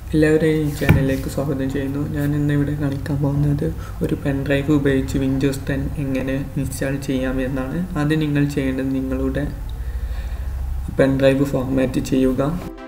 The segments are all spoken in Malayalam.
എല്ലാവരെയും ഈ ചാനലിലേക്ക് സ്വാഗതം ചെയ്യുന്നു ഞാൻ ഇന്ന് ഇവിടെ കാണിക്കാൻ പോകുന്നത് ഒരു പെൻ ഡ്രൈവ് ഉപയോഗിച്ച് വിൻഡോസ് ടെൻ എങ്ങനെ ഇൻസ്റ്റാൾ ചെയ്യാം എന്നാണ് ആദ്യം നിങ്ങൾ ചെയ്യേണ്ടത് നിങ്ങളുടെ പെൻ ഡ്രൈവ് ഫോർമാറ്റ് ചെയ്യുക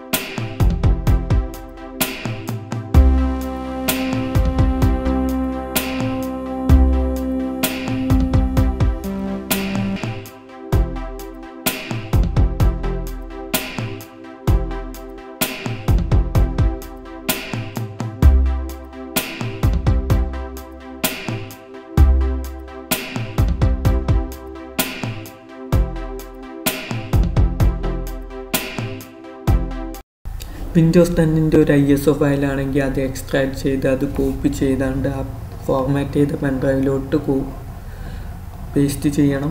വിൻഡോസ് ടെന്നിൻ്റെ ഒരു ഐ എസ് ഒ ഫയലാണെങ്കിൽ അത് എക്സ്ട്രാക്ട് ചെയ്ത് അത് കോപ്പി ചെയ്താണ്ട് ആ ഫോർമാറ്റ് ചെയ്ത പെൻ ഡ്രൈവിലോട്ട് കോ പേസ്റ്റ് ചെയ്യണം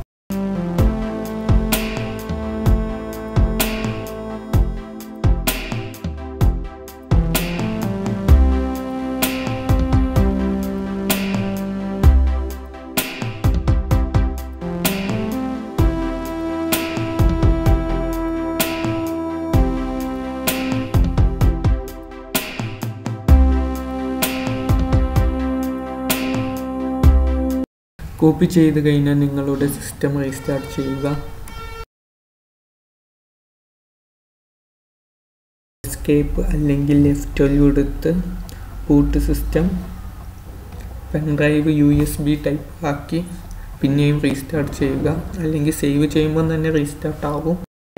കോപ്പി ചെയ്ത് കഴിഞ്ഞാൽ നിങ്ങളുടെ സിസ്റ്റം റീസ്റ്റാർട്ട് ചെയ്യുക എസ്കേപ്പ് അല്ലെങ്കിൽ എഫ് ട്വൽവ് എടുത്ത് boot system pen drive U S B type ആക്കി പിന്നെയും റീസ്റ്റാർട്ട് ചെയ്യുക അല്ലെങ്കിൽ സേവ് ചെയ്യുമ്പോൾ തന്നെ റീസ്റ്റാർട്ട് ആവും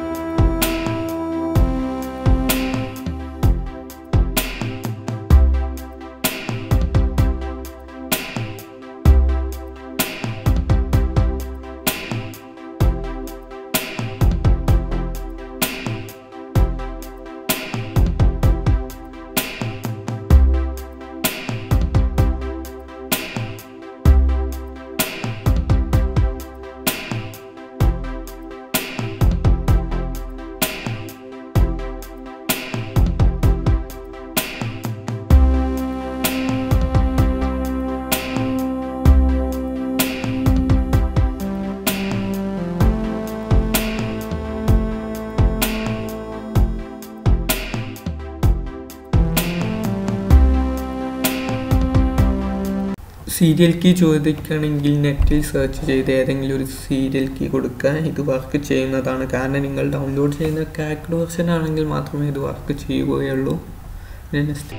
സീരിയൽ കീ ചോദിക്കുകയാണെങ്കിൽ നെറ്റിൽ സെർച്ച് ചെയ്ത് ഏതെങ്കിലും ഒരു സീരിയൽ കീ കൊടുക്കുക ഇത് വർക്ക് ചെയ്യുന്നതാണ് കാരണം നിങ്ങൾ ഡൗൺലോഡ് ചെയ്യുന്ന ക്രാക്ഡ് വെർഷൻ ആണെങ്കിൽ മാത്രമേ ഇത് വർക്ക് ചെയ്യുകയുള്ളൂ പിന്നെ നെക്സ്റ്റ്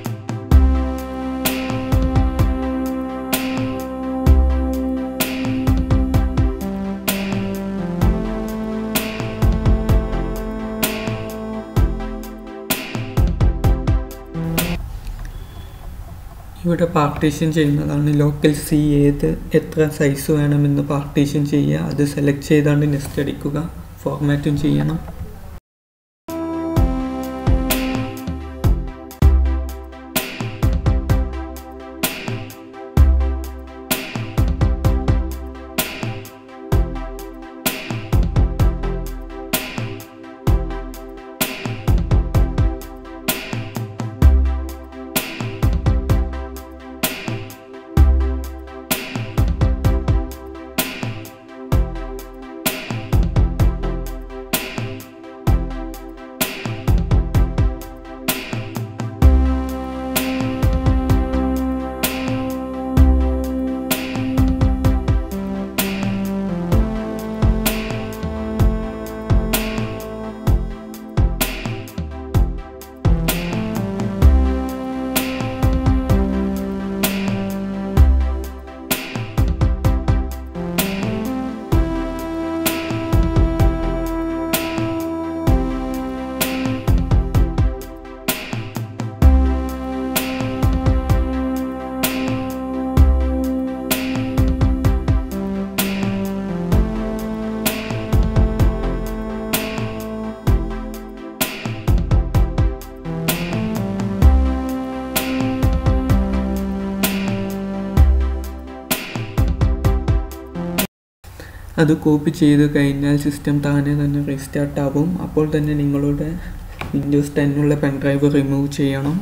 ഇവിടെ പാർട്ടീഷൻ ചെയ്യുന്നതാണ് ലോക്കൽ സി ഏത് എത്ര സൈസ് വേണമെന്ന് പാർട്ടീഷൻ ചെയ്യുക അത് സെലക്ട് ചെയ്താണ്ട് നെക്സ്റ്റ് അടിക്കുക ഫോർമാറ്റും ചെയ്യണം അത് കോപ്പി ചെയ്ത് കഴിഞ്ഞാൽ സിസ്റ്റം താനെ തന്നെ റീസ്റ്റാർട്ട് ആവും അപ്പോൾ തന്നെ നിങ്ങളുടെ വിൻഡോസ് ടെന്നുള്ള പെൻ ഡ്രൈവ് റിമൂവ് ചെയ്യണം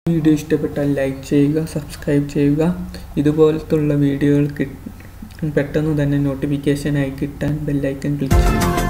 വീഡിയോ ഇഷ്ടപ്പെട്ടാൽ ലൈക്ക് ചെയ്യുക സബ്സ്ക്രൈബ് ചെയ്യുക ഇതുപോലത്തുള്ള വീഡിയോകൾ പെട്ടെന്ന് തന്നെ നോട്ടിഫിക്കേഷനായി കിട്ടാൻ ബെല്ലൈക്കൺ ക്ലിക്ക് ചെയ്യുക